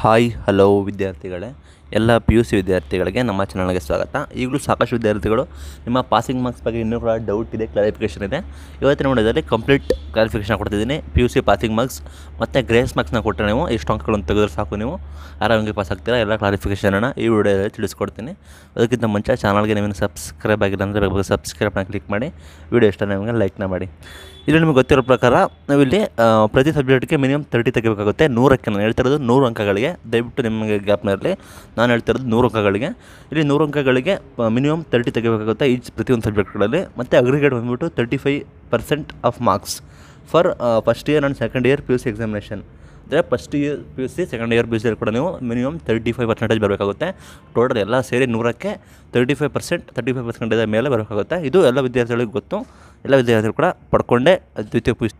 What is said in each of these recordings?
hi hello ವಿದ್ಯಾರ್ಥಿಗಳೇ ಎಲ್ಲ P U C ವಿದ್ಯಾರ್ಥಿಗಳಿಗೆ ನಮ್ಮ ಚಾನಲ್ಗೆ ಸ್ವಾಗತ ಈಗಲೂ ಸಾಕಷ್ಟು ವಿದ್ಯಾರ್ಥಿಗಳು ನಿಮ್ಮ ಪಾಸಿಂಗ್ ಮಾರ್ಕ್ಸ್ ಬಗ್ಗೆ ಇನ್ನೂ ಕೂಡ ಡೌಟ್ ಇದೆ ಕ್ಲಾರಿಫಿಕೇಷನ್ ಇದೆ ಇವತ್ತಿನ ವಿಡಿಯೋದಲ್ಲಿ ಕಂಪ್ಲೀಟ್ ಕ್ಲಾರಿಫಿಕೇಷನ್ ಕೊಡ್ತಿದ್ದೀನಿ P U C passing marks ಮತ್ತು ಗ್ರೇಸ್ ಮಾರ್ಕ್ಸ್ನ ಕೊಟ್ಟರೆ ನೀವು ಎಷ್ಟು ಅಂಕಗಳನ್ನು ತೆಗೆದ್ರೆ ಸಾಕು ನೀವು ಆರಾಮಾಗಿ ಪಾಸ್ ಆಗ್ತೀರಾ ಎಲ್ಲ ಕ್ಲಾರಿಫಿಕೇಷನನ್ನು ಈ ವಿಡಿಯೋದಲ್ಲಿ ತಿಳಿಸ್ಕೊಡ್ತೀನಿ ಅದಕ್ಕಿಂತ ಮುಂಚೆ ಚಾನಲ್ಗೆ ನೀವೇನು ಸಬ್ಸ್ಕ್ರೈಬ್ ಆಗಿಲ್ಲ ಅಂದರೆ ಬೇಗ ಸಬ್ಸ್ಕ್ರೈಬ್ನ ಕ್ಲಿಕ್ ಮಾಡಿ ವಿಡಿಯೋ ಇಷ್ಟ ನಿಮಗೆ ಲೈಕ್ನ ಮಾಡಿ ಇಲ್ಲಿ ನಿಮಗೆ ಗೊತ್ತಿರೋ ಪ್ರಕಾರ ನಾವಿಲ್ಲಿ ಆ, ಪ್ರತಿ ಸಬ್ಜೆಕ್ಟ್ಗೆ ಮಿನಿಮಮ್ ತರ್ಟಿ ತೆಗಿಬೇಕಾಗುತ್ತೆ ನೂರಕ್ಕೆ ನಾನು ಹೇಳ್ತಿರೋದು ನೂರು ಅಂಕಗಳಿಗೆ ದಯವಿಟ್ಟು ನಿಮಗೆ ಗ್ಯಾಪ್ನಲ್ಲಿ ನಾನು ಹೇಳ್ತಿರೋದು ನೂರು ಅಂಕಗಳಿಗೆ ಇಲ್ಲಿ ನೂರು ಅಂಕಗಳಿಗೆ ಮಿನಿಮಮ್ ತರ್ಟಿ ತೆಗಿಬೇಕಾಗುತ್ತೆ ಈಚ್ ಪ್ರತಿಯೊಂದು ಸಬ್ಜೆಕ್ಟ್ಗಳಲ್ಲಿ ಮತ್ತು ಅಗ್ರಿಗೇಟ್ ಬಂದುಬಿಟ್ಟು thirty five percent of marks for first year and second year P U C examination ಅಂದರೆ first year P U C second year P U ಸಿಯಲ್ಲಿ ಕೂಡ ನೀವು ಮಿನಿಮಮ್ ತರ್ಟಿ ಫೈವ್ ಪರ್ಸೆಂಟೇಜ್ ಬರಬೇಕಾಗುತ್ತೆ ಟೋಟಲ್ ಎಲ್ಲ ಸೇರಿ ನೂರಕ್ಕೆ thirty five percent thirty five percentage ಮೇಲೆ ಬರಬೇಕಾಗುತ್ತೆ ಇದು ಎಲ್ಲ ವಿದ್ಯಾರ್ಥಿಗಳಿಗೆ ಗೊತ್ತು ಎಲ್ಲ ವಿದ್ಯಾರ್ಥಿಗಳು ಕೂಡ ಪಡ್ಕೊಂಡೇ ದ್ವಿತೀಯ ಪಿ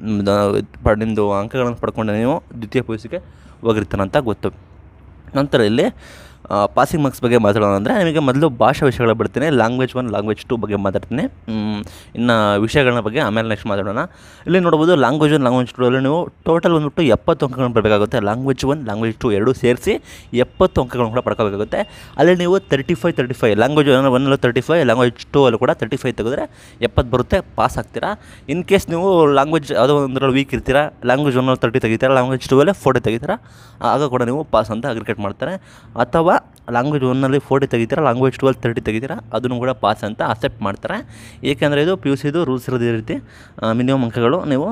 ಯು ನಿಮ್ಮದು ಅಂಕಗಳನ್ನು ಪಡ್ಕೊಂಡೆ ನೀವು ದ್ವಿತೀಯ ಪಿ ಯು ಸಿಗೆ ಹೋಗಿರ್ತಾನಂತ ಗೊತ್ತು ನಂತರ ಇಲ್ಲಿ ಪಾಸಿಂಗ್ ಮಾರ್ಕ್ಸ್ ಬಗ್ಗೆ ಮಾತಾಡೋಣ ಅಂದರೆ ನಿಮಗೆ ಮೊದಲು ಭಾಷಾ ವಿಷಯಗಳ ಬಿಡ್ತೀನಿ ಲ್ಯಾಂಗ್ವೇಜ್ ಒನ್ ಲ್ಯಾಂಗ್ವೇಜ್ ಟು ಬಗ್ಗೆ ಮಾತಾಡ್ತೀನಿ ಮ್, ಇನ್ನು ವಿಷಯಗಳ ಬಗ್ಗೆ ಆಮೇಲೆ ನೆಕ್ಸ್ಟ್ ಮಾತಾಡೋಣ ಇಲ್ಲಿ ನೋಡ್ಬೋದು ಲ್ಯಾಂಗ್ವೇಜ್ ಒನ್ ಲ್ಯಾಂಗ್ವೇಜ್ ಟು ಅಲ್ಲಿ ನೀವು ಟೋಟಲ್ ಬಂದ್ಬಿಟ್ಟು ಎಪ್ಪತ್ತು ಅಂಕಗಳನ್ನು ಬರಬೇಕಾಗುತ್ತೆ ಲ್ಯಾಂಗ್ವೇಜ್ ಒನ್ ಲ್ಯಾಂಗ್ವೇಜ್ ಟು ಎರಡು ಸೇರಿಸಿ ಎಪ್ಪತ್ತು ಅಂಕಗಳನ್ನು ಕೂಡ ಪಡ್ಕೋಬೇಕಾಗುತ್ತೆ ಅಲ್ಲಿ ನೀವು thirty five thirty five language ಒನ್ನಲ್ಲೂ ತರ್ಟಿ ಫೈವ್ ಲ್ಯಾಂಗ್ವೇಜ್ ಟು ಅಲ್ಲೂ ಕೂಡ ತರ್ಟಿ ಫೈವ್ ತೆಗೆದ್ರೆ ಎಪ್ಪತ್ತು ಬರುತ್ತೆ ಪಾಸ್ ಆಗ್ತೀರಾ ಇನ್ ಕೇಸ್ ನೀವು ಲ್ಯಾಂಗ್ವೇಜ್ ಯಾವುದೋ ಒಂದರಲ್ಲಿ ವೀಕ್ ಇರ್ತೀರಾ ಲ್ಯಾಂಗ್ವೇಜ್ ಒನ್ನಲ್ಲಿ ತರ್ಟಿ ತೆಗಿತೀರಾ ಲ್ಯಾಂಗ್ವೇಜ್ ಟೂ ಅಲ್ಲೇ ಫೋರ್ಟಿ ತೆಗಿತೀರಾ ಆಗ ಕೂಡ ನೀವು ಪಾಸ್ ಅಂತ ಅಗ್ರಿಗೇಟ್ ಮಾಡ್ತಾರೆ ಅಥವಾ ಲ್ಯಾಂಗ್ವೇಜ್ ಒನ್ನಲ್ಲಿ ಫೋರ್ಟಿ ತೆಗಿತೀರಾ ಲ್ಯಾಂಗ್ವೇಜ್ ಟುವಲ್ ತರ್ಟಿ ತೆಗಿತೀರಾ ಅದನ್ನು ಕೂಡ ಪಾಸ್ ಅಂತ ಅಕ್ಸೆಪ್ಟ್ ಮಾಡ್ತಾರೆ ಏಕೆಂದರೆ ಇದು ಪಿ ಯು ಸಿದು ರೂಲ್ಸ್ ಇರೋದು ಈ ರೀತಿ ಮಿನಿಮಮ್ ಅಂಕಗಳು ನೀವು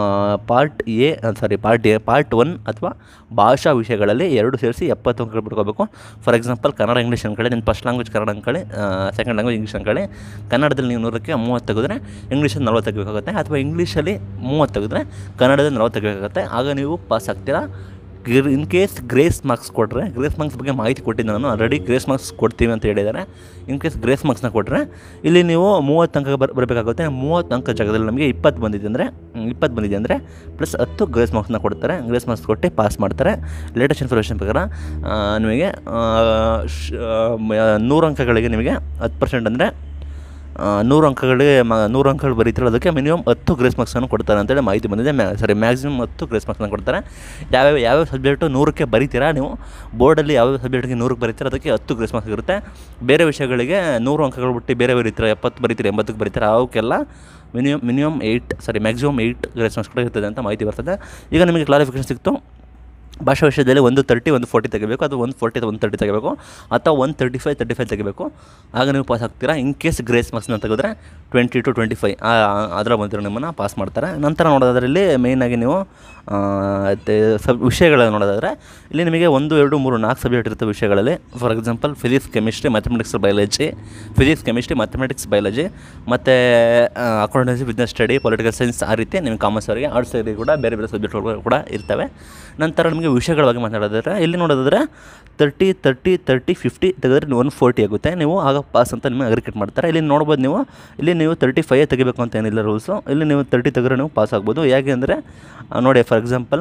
part A sorry part A part one ಅಥವಾ ಭಾಷಾ ವಿಷಯಗಳಲ್ಲಿ ಎರಡು ಸೇರಿಸಿ ಎಪ್ಪತ್ತು ಅಂಕಗಳು ಬಿಡ್ಕೋಬೇಕು ಫಾರ್ ಎಕ್ಸಾಂಪಲ್ ಕನ್ನಡ ಇಂಗ್ಲೀಷ್ ಅನ್ಕೊಳ್ಳಿ ನಿಮ್ಮ ಫಸ್ಟ್ ಲ್ಯಾಂಗ್ವೇಜ್ ಕನ್ನಡ ಅನ್ಕೊಳ್ಳಿ ಸೆಕೆಂಡ್ ಲ್ಯಾಂಗ್ವೇಜ್ ಇಂಗ್ಲೀಷ್ ಅನ್ಕೊಳ್ಳಿ ಕನ್ನಡದಲ್ಲಿ ನೀವು ನೂರಕ್ಕೆ ಮೂವತ್ತು ತೆಗೆದ್ರೆ ಇಂಗ್ಲೀಷಲ್ಲಿ ನಲ್ವತ್ತು ತೆಗಿಬೇಕಾಗುತ್ತೆ ಅಥವಾ ಇಂಗ್ಲೀಷಲ್ಲಿ ಮೂವತ್ತು ತೆಗೆದ್ರೆ ಕನ್ನಡದಲ್ಲಿ ನಲ್ವತ್ತು ತೆಗಿಬೇಕಾಗುತ್ತೆ ಆಗ ನೀವು ಪಾಸ್ ಆಗ್ತೀರಾ ಇನ್ ಕೇಸ್ ಗ್ರೇಸ್ ಮಾರ್ಕ್ಸ್ ಕೊಟ್ಟರೆ ಗ್ರೇಸ್ ಮಾರ್ಕ್ಸ್ ಬಗ್ಗೆ ಮಾಹಿತಿ ಕೊಟ್ಟಿದ್ದೆ ನಾನು ಆಲ್ರೆಡಿ ಗ್ರೇಸ್ ಮಾರ್ಕ್ಸ್ ಕೊಡ್ತೀವಿ ಅಂತ ಹೇಳಿದ್ದಾರೆ ಇನ್ ಕೇಸ್ ಗ್ರೇಸ್ ಮಾರ್ಕ್ಸ್ನ ಕೊಟ್ಟರೆ ಇಲ್ಲಿ ನೀವು ಮೂವತ್ತು ಅಂಕ ಬರ್ ಬರಬೇಕಾಗುತ್ತೆ ಮೂವತ್ತು ಅಂಕ ಜಾಗದಲ್ಲಿ ನಮಗೆ ಇಪ್ಪತ್ತು ಬಂದಿದೆ ಅಂದರೆ ಇಪ್ಪತ್ತು ಬಂದಿದೆ ಅಂದರೆ ಪ್ಲಸ್ ಹತ್ತು ಗ್ರೇಸ್ ಮಾರ್ಕ್ಸ್ನ ಕೊಡ್ತಾರೆ ಗ್ರೇಸ್ ಮಾರ್ಕ್ಸ್ ಕೊಟ್ಟು ಪಾಸ್ ಮಾಡ್ತಾರೆ ಲೇಟೆಸ್ಟ್ ಇನ್ಫಾರ್ಮೇಷನ್ ಪ್ರಕಾರ ಆ, ನಿಮಗೆ ಆ, ಶ್- ಆ, ಮ- ನೂರು ಅಂಕಗಳಿಗೆ ನಿಮಗೆ ಹತ್ತು ಪರ್ಸೆಂಟ್ ಅಂದರೆ ನೂರು ಅಂಕಗಳಿಗೆ ಮ ನೂರು ಅಂಕಗಳು ಬರೀತಿರೋ ಅದಕ್ಕೆ ಮಿನಿಮಮ್ ಹತ್ತು ಗ್ರೇಸ್ ಮಾರ್ಕ್ಸನ್ನು ಕೊಡ್ತಾರೆ ಅಂತೇಳಿ ಮಾಹಿತಿ ಬಂದಿದೆ ಮ್ಯಾ ಸಾರಿ ಮ್ಯಾಕ್ಸಿಮಮ್ ಹತ್ತು ಗ್ರೇಸ್ ಮಾರ್ಕ್ಸನ್ನು ಕೊಡ್ತಾರೆ ಯಾವ್ಯಾವ ಯಾವ್ಯಾವ ಸಬ್ಜೆಕ್ಟು ನೂರಕ್ಕೆ ಬರೀತೀರಾ ನೀವು ಬೋರ್ಡಲ್ಲಿ ಯಾವ್ಯಾವ ಸಬ್ಜೆಕ್ಟ್ಗೆ ನೂರಕ್ಕೆ ಬರೀತೀರ ಅದಕ್ಕೆ ಹತ್ತು ಗ್ರೇಸ್ ಮಾರ್ಕ್ಸ್ ಇರುತ್ತೆ ಬೇರೆ ವಿಷಯಗಳಿಗೆ ನೂರು ಅಂಕಗಳು ಬಿಟ್ಟು ಬೇರೆ ಬರೀತೀರ ಎಪ್ಪತ್ತು ಬರೀತೀರ ಎಂಬತ್ತಕ್ಕೆ ಬರೀತೀರ ಅವಕ್ಕೆಲ್ಲ minimum minimum eight sorry maximum eight grace marks ಕೂಡ ಇರ್ತದೆ ಅಂತ ಮಾಹಿತಿ ಬರ್ತದೆ ಈಗ ನಿಮಗೆ ಕ್ಲಾರಿಫಿಕೇಶನ್ ಸಿಕ್ತು ಭಾಷಾ ವಿಷಯದಲ್ಲಿ ಒಂದು ತರ್ಟಿ ಒಂದು ಫೋರ್ಟಿ ತೆಗಿಬೇಕು ಅದು ಒಂದು ಫೋರ್ಟಿ ಒಂದು ತರ್ಟಿ ತೆಗಿಬೇಕು ಅಥವಾ one thirty five thirty five ತೆಗಿಬೇಕು ಆಗ ನೀವು ಪಾಸ್ ಆಗ್ತೀರಾ ಇನ್ ಕೇಸ್ ಗ್ರೇಸ್ ಮಾರ್ಕ್ಸ್ನ ತೆಗೆದ್ರೆ ಟ್ವೆಂಟಿ ಟು ಟ್ವೆಂಟಿ ಫೈವ್ ಅದರ ಬಂದಿರೋ ನಿಮ್ಮನ್ನು ಪಾಸ್ ಮಾಡ್ತಾರೆ ನಂತರ ನೋಡೋದ್ರಲ್ಲಿ ಮೇಯ್ನಾಗಿ ನೀವು ಆ, ಮತ್ತೆ ಸಬ್ ವಿಷಯಗಳನ್ನು ನೋಡೋದಾದರೆ ಇಲ್ಲಿ ನಿಮಗೆ ಒಂದು ಎರಡು ಮೂರು ನಾಲ್ಕು ಸಬ್ಜೆಕ್ಟ್ ಇರ್ತವೆ ವಿಷಯಗಳಲ್ಲಿ for example physics chemistry mathematics biology physics chemistry mathematics biology ಮತ್ತು accountancy business study political science ಆ ರೀತಿ ನಿಮಗೆ ಕಾಮರ್ಸ್ ಅವರಿಗೆ ಆರ್ಟ್ಸ್ ಅವರಿಗೆ ಕೂಡ ಬೇರೆ ಬೇರೆ ಸಬ್ಜೆಕ್ಟ್ಗಳು ಕೂಡ ಇರ್ತವೆ ನಂತರ ನಿಮಗೆ ವಿಷಯಗಳ ಬಗ್ಗೆ ಮಾತಾಡೋದಾದ್ರೆ ಇಲ್ಲಿ ನೋಡೋದಾದ್ರೆ ತರ್ಟಿ ತರ್ಟಿ ತರ್ಟಿ ಫಿಫ್ಟಿ ತೆಗೆದ್ರೆ ಒನ್ ಫೋರ್ಟಿ ಆಗುತ್ತೆ ನೀವು ಆಗ ಪಾಸ್ ಅಂತ ನಿಮಗೆ ಅಗ್ರಿಕೇಟ್ ಮಾಡ್ತಾರೆ ಇಲ್ಲಿ ನೋಡ್ಬೋದು ನೀವು ಇಲ್ಲಿ ನೀವು ತರ್ಟಿ ಫೈವ್ ತೆಗಿಬೇಕು ಅಂತ ಏನಿಲ್ಲ ರೂಲ್ಸು ಇಲ್ಲಿ ನೀವು ತರ್ಟಿ ತೆಗೆದ್ರೆ ನೀವು ಪಾಸ್ ಆಗ್ಬೋದು ಯಾಕೆ ಅಂದರೆ ನೋಡಿ ಫಾರ್ ಎಕ್ಸಾಂಪಲ್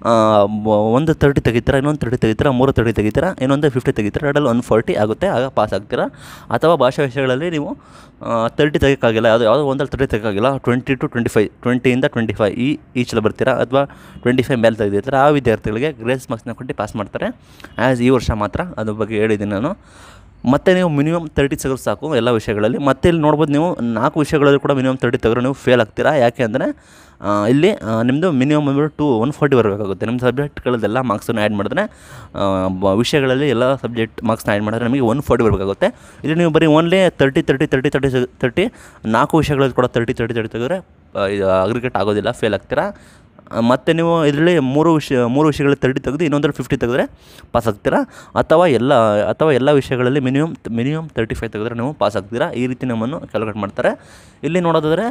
ಒಂದು ತರ್ಟಿ ತೆಗಿತೀರಾ ಇನ್ನೊಂದು ತರ್ಟಿ ತೆಗಿತೀರಾ ಮೂರು ತರ್ಟಿ ತೆಗಿತೀರಾ ಇನ್ನೊಂದು ಫಿಫ್ಟಿ ತೆಗಿತೀರಾ ಎರಡಲ್ಲಿ ಒನ್ ಫೋರ್ಟಿ ಆಗುತ್ತೆ ಆಗ ಪಾಸ್ ಆಗ್ತೀರಾ ಅಥವಾ ಭಾಷಾ ವಿಷಯಗಳಲ್ಲಿ ನೀವು ತರ್ಟಿ ತೆಗೋಕ್ಕಾಗಿಲ್ಲ ಯಾವುದೋ ಯಾವುದೋ ಒಂದಲ್ಲಿ ತರ್ಟಿ ತೆಗೋಕ್ಕಾಗಿಲ್ಲ ಟ್ವೆಂಟಿ ಟು ಟ್ವೆಂಟಿ ಫೈವ್ ಟ್ವೆಂಟಿಯಿಂದ ಟ್ವೆಂಟಿ ಫೈವ್ ಈ ಈಚೆಲ್ಲ ಬರ್ತೀರಾ ಅಥವಾ ಟ್ವೆಂಟಿ ಫೈವ್ ಮೇಲೆ ತೆಗೆದಿರ್ತಾರೆ ಆ ವಿದ್ಯಾರ್ಥಿಗಳಿಗೆ ಗ್ರೇಸ್ ಮಾರ್ಕ್ಸ್ನ ಕೊಟ್ಟು ಪಾಸ್ ಮಾಡ್ತಾರೆ ಆ್ಯಸ್ ಈ ವರ್ಷ ಮಾತ್ರ ಅದ್ರ ಬಗ್ಗೆ ಹೇಳಿದ್ದೀನಿ ನಾನು ಮತ್ತು ನೀವು ಮಿನಿಮಮ್ ತರ್ಟಿ ತೆಗೆದ್ರೆ ಸಾಕು ಎಲ್ಲ ವಿಷಯಗಳಲ್ಲಿ ಮತ್ತೆ ಇಲ್ಲಿ ನೋಡ್ಬೋದು ನೀವು ನಾಲ್ಕು ವಿಷಯಗಳಲ್ಲಿ ಕೂಡ ಮಿನಿಮಮ್ ತರ್ಟಿ ತೆಗೆದ್ರೆ ನೀವು ಫೇಲ್ ಆಗ್ತೀರಾ ಯಾಕೆ ಅಂದರೆ ಆ, ಇಲ್ಲಿ ಆ, ನಿಮ್ಮದು ಮಿನಿಮಮ್ ಬಂದ್ಬಿಟ್ಟು ಟು ಒನ್ ಫೋರ್ಟಿ ಬರಬೇಕಾಗುತ್ತೆ ನಿಮ್ಮ ಸಬ್ಜೆಕ್ಟ್ಗಳದ್ದೆಲ್ಲ ಮಾರ್ಕ್ಸನ್ನು ಆ್ಯಡ್ ಮಾಡಿದ್ರೆ ಆ, ಬ- ವಿಷಯಗಳಲ್ಲಿ ಎಲ್ಲ ಸಬ್ಜೆಕ್ಟ್ ಮಾರ್ಕ್ಸ್ನ ಆ್ಯಡ್ ಮಾಡಿದ್ರೆ ನಮಗೆ ಒನ್ ಫೋರ್ಟಿ ಬರಬೇಕಾಗುತ್ತೆ ಇಲ್ಲಿ ನೀವು ಬರೀ only thirty thirty thirty thirty thirty ನಾಲ್ಕು ವಿಷಯಗಳಲ್ಲಿ ಕೂಡ ತರ್ಟಿ ತರ್ಟಿ ತರ್ಟಿ ತೆಗೆದ್ರೆ ಆ, ಇದು ಅಗ್ರಿಗೇಟ್ ಆಗೋದಿಲ್ಲ ಫೇಲ್ ಆಗ್ತೀರಾ ಆ, ಮತ್ತು ನೀವು ಇದರಲ್ಲಿ ಮೂರು ವಿಷಯ ಮೂರು ವಿಷಯಗಳಲ್ಲಿ ತರ್ಟಿ ತೆಗೆದು ಇನ್ನೊಂದರಲ್ಲಿ ಫಿಫ್ಟಿ ತೆಗೆದ್ರೆ ಪಾಸ್ ಆಗ್ತೀರಾ ಅಥವಾ ಎಲ್ಲ ಅಥವಾ ಎಲ್ಲ ವಿಷಯಗಳಲ್ಲಿ ಮಿನಿಮಮ್ ಮಿನಿಮಮ್ ತರ್ಟಿ ಫೈವ್ ತೆಗೆದ್ರೆ ನೀವು ಪಾಸ್ ಆಗ್ತೀರಾ ಈ ರೀತಿ ನಮ್ಮನ್ನು ಕ್ಯಾಲ್ಕುಲೇಟ್ ಮಾಡ್ತಾರೆ ಇಲ್ಲಿ ನೋಡೋದಾದರೆ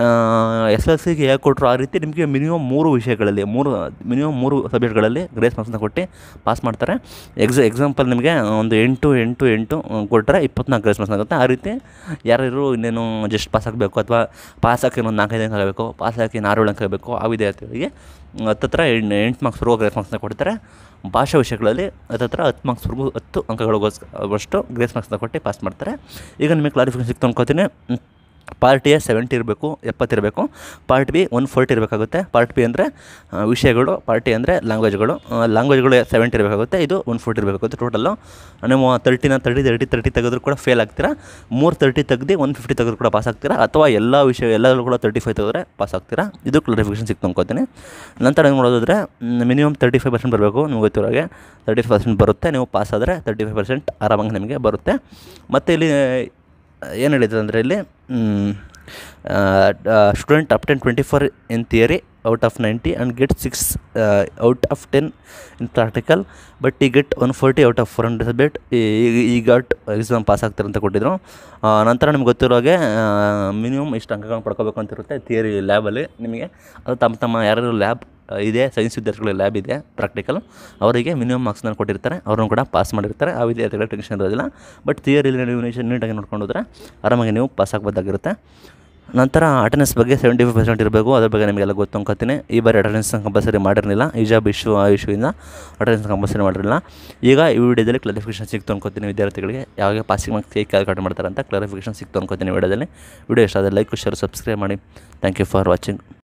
ಎಸ್ ಎಲ್ ಸಿಗೆ ಹೇಗೆ ಕೊಟ್ಟರು ಆ ರೀತಿ ನಿಮಗೆ ಮಿನಿಮಮ್ ಮೂರು ವಿಷಯಗಳಲ್ಲಿ ಮೂರು ಮಿನಿಮಮ್ ಮೂರು ಸಬ್ಜೆಕ್ಟ್ಗಳಲ್ಲಿ ಗ್ರೇಸ್ ಮಾರ್ಕ್ಸ್ನ ಕೊಟ್ಟು ಪಾಸ್ ಮಾಡ್ತಾರೆ ಎಕ್ಸ ಎಕ್ಸಾಂಪಲ್ ನಿಮಗೆ ಒಂದು ಎಂಟು ಎಂಟು ಎಂಟು ಕೊಟ್ಟರೆ ಇಪ್ಪತ್ನಾಲ್ಕು ಗ್ರೇಸ್ ಮಾರ್ಕ್ಸ್ ಆಗುತ್ತೆ ಆ ರೀತಿ ಯಾರ್ಯಾರು ಇನ್ನೇನು ಜಸ್ಟ್ ಪಾಸ್ ಆಗಬೇಕು ಅಥವಾ ಪಾಸ್ ಹಾಕಿ ಇನ್ನೊಂದು ನಾಲ್ಕೈದು ಅಂಕ ಆಗಬೇಕು ಪಾಸ್ ಹಾಕಿ ಆರು ಏಳು ಅಂಕ ಆಗಬೇಕು ಆ ವಿದ್ಯಾರ್ಥಿಗಳಿಗೆ ಹತ್ತತ್ರ ಎಂಟು ಎಂಟು ಮಾರ್ಕ್ಸ್ ಬರುವ ಗ್ರೇಸ್ ಮಾರ್ಕ್ಸ್ನ ಕೊಡ್ತಾರೆ ಭಾಷಾ ವಿಷಯಗಳಲ್ಲಿ ಹತ್ತತ್ರ ಹತ್ತು ಮಾರ್ಕ್ಸ್ವರೆಗೂ ಹತ್ತು ಅಂಕಗಳಿಗೋಸ್ಕರ ಅಷ್ಟು ಗ್ರೇಸ್ ಮಾರ್ಕ್ಸ್ನ ಕೊಟ್ಟು ಪಾಸ್ ಮಾಡ್ತಾರೆ ಈಗ ನಿಮಗೆ ಕ್ಲಾರಿಫಿಕೇಶನ್ ಸಿಕ್ತು ಅನ್ಕೋತೀನಿ ಪಾರ್ಟ್ ಎ ಸೆವೆಂಟಿ ಇರಬೇಕು ಎಪ್ಪತ್ತಿರಬೇಕು ಪಾರ್ಟ್ ಬಿ ಒನ್ ಫೋರ್ಟಿ ಇರಬೇಕಾಗುತ್ತೆ ಪಾರ್ಟ್ ಬಿ ಅಂದರೆ ವಿಷಯಗಳು ಪಾರ್ಟ್ ಎ ಅಂದರೆ ಲ್ಯಾಂಗ್ವೇಜ್ಗಳು ಲ್ಯಾಂಗ್ವೇಜ್ಗಳು ಸೆವೆಂಟಿ ಇರಬೇಕಾಗುತ್ತೆ ಇದು ಒನ್ ಫೋರ್ಟಿ ಇರಬೇಕಾಗುತ್ತೆ ಟೋಟಲ್ಲು ನೀವು ತರ್ಟಿನ ತರ್ಟಿ ತರ್ಟಿ ತರ್ಟಿ ತೆಗೆದ್ರು ಕೂಡ ಫೇಲ್ ಆಗ್ತೀರಾ ಮೂರು ತರ್ಟಿ ತೆಗ್ದು ಒನ್ ಫಿಫ್ಟಿ ತೆಗೆದ್ರು ಕೂಡ ಪಾಸ್ ಆಗ್ತೀರಾ ಅಥವಾ ಎಲ್ಲ ವಿಷಯ ಎಲ್ಲದರಲ್ಲೂ ಕೂಡ ತರ್ಟಿ ಫೈವ್ ತೆಗೆದ್ರೆ ಪಾಸ್ ಆಗ್ತೀರಾ ಇದು ಕ್ಲಾರಿಫಿಕೇಷನ್ ಸಿಕ್ತು ಅನ್ಕೋತೀನಿ ನಂತರ ಏನು ಮಾಡೋದಾದರೆ ಮಿನಿಮಮ್ ತರ್ಟಿ ಫೈವ್ ಪರ್ಸೆಂಟ್ ಬರಬೇಕು ನಿಮ್ಗೆ ಗೊತ್ತಿರೋ ಹಾಗೆ ತರ್ಟಿ ಫೈವ್ ಪರ್ಸೆಂಟ್ ಬರುತ್ತೆ ನೀವು ಪಾಸ್ ಆದರೆ ತರ್ಟಿ ಫೈವ್ ಪರ್ಸೆಂಟ್ ಆರಾಮಾಗಿ ನಿಮಗೆ ಬರುತ್ತೆ ಮತ್ತು ಇಲ್ಲಿ ಏನು ಹೇಳಿದ್ರು ಅಂದರೆ ಇಲ್ಲಿ student up ten twenty four in theory out of ninety and get six out of ten in practical but he get one forty out of four hundred subject he got exam pass ಆಗ್ತಾರೆ ಅಂತ ಕೊಟ್ಟಿದ್ರು ಆ, ನಂತರ ನಿಮ್ಗೆ ಗೊತ್ತಿರೋ ಹಾಗೆ minimum ಇಷ್ಟು ಅಂಕಗಳನ್ನ ಪಡ್ಕೋಬೇಕು ಅಂತ ಇರುತ್ತೆ ಥಿಯರಿ ಲ್ಯಾಬಲ್ಲಿ ನಿಮಗೆ ಅದು ತಮ್ಮ ತಮ್ಮ ಯಾರು ಲ್ಯಾಬ್ ಇದೆ ಸೈನ್ಸ್ ವಿದ್ಯಾರ್ಥಿಗಳ ಲ್ಯಾಬ್ ಇದೆ ಪ್ರಾಕ್ಟಿಕಲ್ ಅವರಿಗೆ ಮಿನಿಮಮ್ ಮಾರ್ಕ್ಸ್ನ ಕೊಟ್ಟಿರ್ತಾರೆ ಅವ್ರನ್ನು ಕೂಡ ಪಾಸ್ ಮಾಡಿರ್ತಾರೆ ಆ ವಿದ್ಯಾರ್ಥಿಗಳ ಟೆನ್ಷನ್ ಇರೋದಿಲ್ಲ ಬಟ್ ಥಿಯರಿಲಿ ನೀವು ನೀಟಾಗಿ ನೋಡ್ಕೊಂಡು ಹೋದ್ರೆ ಆರಾಮಾಗಿ ನೀವು ಪಾಸ್ ಆಗ್ಬೋದಾಗಿರುತ್ತೆ ನಂತರ ಅಟೆಂಡೆನ್ಸ್ ಬಗ್ಗೆ ಸೆವೆಂಟಿ ಫೈವ್ ಪರ್ಸೆಂಟ್ ಇರಬೇಕು ಅದ್ರ ಬಗ್ಗೆ ನಿಮಗೆಲ್ಲ ಗೊತ್ತು ಅನ್ಕೋತೀನಿ ಈ ಬಾರಿ ಅಟೆಂಡೆನ್ಸ್ ಕಂಪಲ್ಸರಿ ಮಾಡಿರಲಿಲ್ಲ ಹಿಜಾಬ್ ಇಶ್ಯೂ ಆ ಇಶ್ಯೂಯಿಂದ ಅಟೆಂಡೆನ್ಸ್ ಕಂಪಲ್ಸರಿ ಮಾಡಿರಲಿಲ್ಲ ಈಗ ಈ ವಿಡಿಯೋದಲ್ಲಿ ಕ್ಲಾರಿಫಿಕೇಷನ್ ಸಿಕ್ತು ಅನ್ಕೋತೀನಿ ವಿದ್ಯಾರ್ಥಿಗಳಿಗೆ ಯಾವಾಗ ಪಾಸಿಂಗ್ ಮಾರ್ಕ್ಸ್ ಹೇಗೆ ಕ್ಯಾಲ್ಕುಲೇಟ್ ಮಾಡ್ತಾರೆ ಅಂತ ಕ್ಲಾರಿಫಿಕೇಷನ್ ಸಿಕ್ತು ಅನ್ಕೋತೀನಿ ವಿಡಿಯೋದಲ್ಲಿ ವಿಡಿಯೋ ಇಷ್ಟ ಆದರೆ ಲೈಕ್ ಶೇರ್ ಸಬ್ಸ್ಕ್ರೈಬ್ ಮಾಡಿ ಥ್ಯಾಂಕ್ ಯು ಫಾರ್ ವಾಚಿಂಗ್